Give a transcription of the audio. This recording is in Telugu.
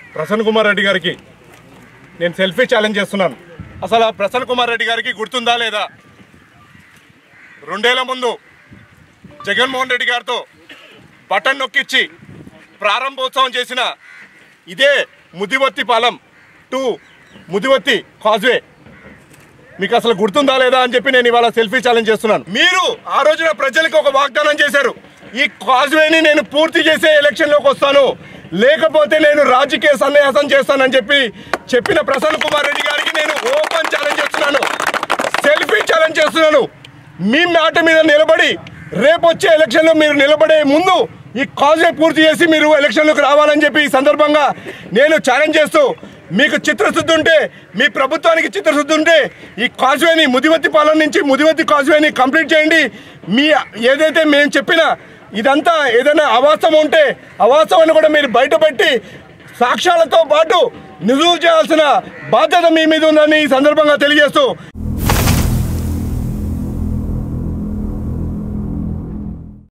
ప్రసన్న కుమార్ రెడ్డి గారికి నేను సెల్ఫీ ఛాలెంజ్ చేస్తున్నాను అసలు ఆ ప్రసన్న కుమార్ రెడ్డి గారికి గుర్తుందా లేదా రెండేళ్ల ముందు జగన్మోహన్ రెడ్డి గారితో బటన్ నొక్కిచ్చి ప్రారంభోత్సవం చేసిన ఇదే ముదివత్తి పాలెం టు ముదివత్తి కాజ్వే మీకు అసలు గుర్తుందా లేదా అని చెప్పి నేను ఇవాళ సెల్ఫీ ఛాలెంజ్ చేస్తున్నాను మీరు ఆ రోజున ప్రజలకు ఒక వాగ్దానం చేశారు ఈ కాజ్వేని నేను పూర్తి చేసే ఎలక్షన్లోకి వస్తాను లేకపోతే నేను రాజకీయ సన్యాసం చేస్తానని చెప్పి చెప్పిన ప్రసన్న కుమార్ రెడ్డి గారికి నేను ఓపెన్ ఛాలెంజ్ చేస్తున్నాను సెల్ఫీ ఛాలెంజ్ చేస్తున్నాను మీ మాట మీద నిలబడి రేపు వచ్చే ఎలక్షన్లో మీరు నిలబడే ముందు ఈ కాజ్వే పూర్తి చేసి మీరు ఎలక్షన్లోకి రావాలని చెప్పి ఈ సందర్భంగా నేను ఛాలెంజ్ చేస్తూ మీకు చిత్రశుద్ధి ఉంటే మీ ప్రభుత్వానికి చిత్రశుద్ధి ఉంటే ఈ కాజ్వేని ముదివత్తి పాలన నుంచి ముదివత్తి కాజ్వేని కంప్లీట్ చేయండి మీ ఏదైతే మేము చెప్పిన ఇదంతా ఏదైనా అవాస్తవం ఉంటే అవాస్తవాన్ని కూడా మీరు బయటపెట్టి సాక్ష్యాలతో పాటు నిజువు చేయాల్సిన బాధ్యత మీ మీద ఉందని ఈ సందర్భంగా తెలియజేస్తూ